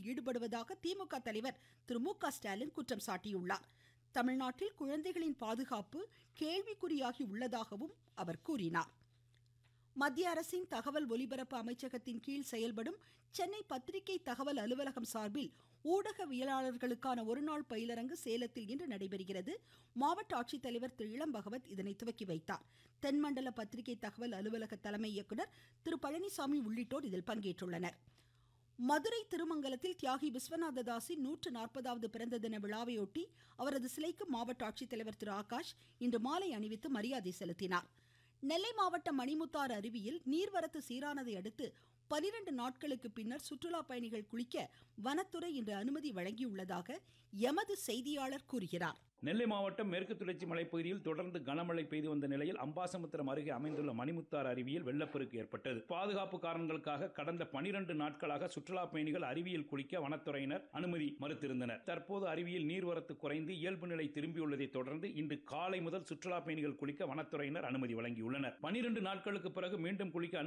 ஈடுபடுவதாக திமுக தலைவர் திரு மு க ஸ்டாலின் குற்றம் சாட்டியுள்ளார் தமிழ்நாட்டில் குழந்தைகளின் பாதுகாப்பு கேள்விக்குறியாகி உள்ளதாகவும் அவர் கூறினார் மத்திய அரசின் தகவல் ஒலிபரப்பு அமைச்சகத்தின் கீழ் செயல்படும் சென்னை பத்திரிகை தகவல் அலுவலகம் சார்பில் ஊடகவியலாளர்களுக்கான ஒருநாள் பயிலரங்கு சேலத்தில் இன்று நடைபெறுகிறது மாவட்ட ஆட்சித்தலைவர் திரு இளம் பகவத் இதனை துவக்கி வைத்தார் தென்மண்டல பத்திரிகை தகவல் அலுவலக தலைமை இயக்குனர் திரு பழனிசாமி உள்ளிட்டோர் இதில் பங்கேற்றுள்ளனர் மதுரை திருமங்கலத்தில் தியாகி விஸ்வநாததாஸின் நூற்று நாற்பதாவது பிறந்த தின விழாவையொட்டி அவரது சிலைக்கு மாவட்ட ஆட்சித்தலைவர் திரு ஆகாஷ் இன்று மாலை அணிவித்து மரியாதை செலுத்தினார் நெல்லை மாவட்டம் மணிமுத்தாறு அருவியில் நீர்வரத்து சீரானதை அடுத்து பனிரெண்டு நாட்களுக்கு பின்னர் சுற்றுலா பயணிகள் குளிக்க வனத்துறை இன்று அனுமதி வழங்கியுள்ளதாக எமது செய்தியாளர் கூறுகிறார் நெல்லை மாவட்டம் மேற்கு தொடர்ச்சி மலைப்பகுதியில் தொடர்ந்து கனமழை பெய்து வந்த நிலையில் அம்பாசமுத்திரம் அருகே அமைந்துள்ள மணிமுத்தார் அருவியில் வெள்ளப்பெருக்கு ஏற்பட்டது பாதுகாப்பு காரணங்களுக்காக கடந்த பனிரெண்டு நாட்களாக சுற்றுலா பயணிகள் அருவியில் குளிக்க வனத்துறையினர் அனுமதி மறுத்திருந்தனர் தற்போது அருவியில் நீர்வரத்து குறைந்து இயல்பு நிலை திரும்பியுள்ளதை தொடர்ந்து இன்று காலை முதல் சுற்றுலா பயணிகள் குளிக்க வனத்துறையினர் அனுமதி வழங்கியுள்ளனர் பனிரெண்டு நாட்களுக்கு பிறகு மீண்டும் குளிக்க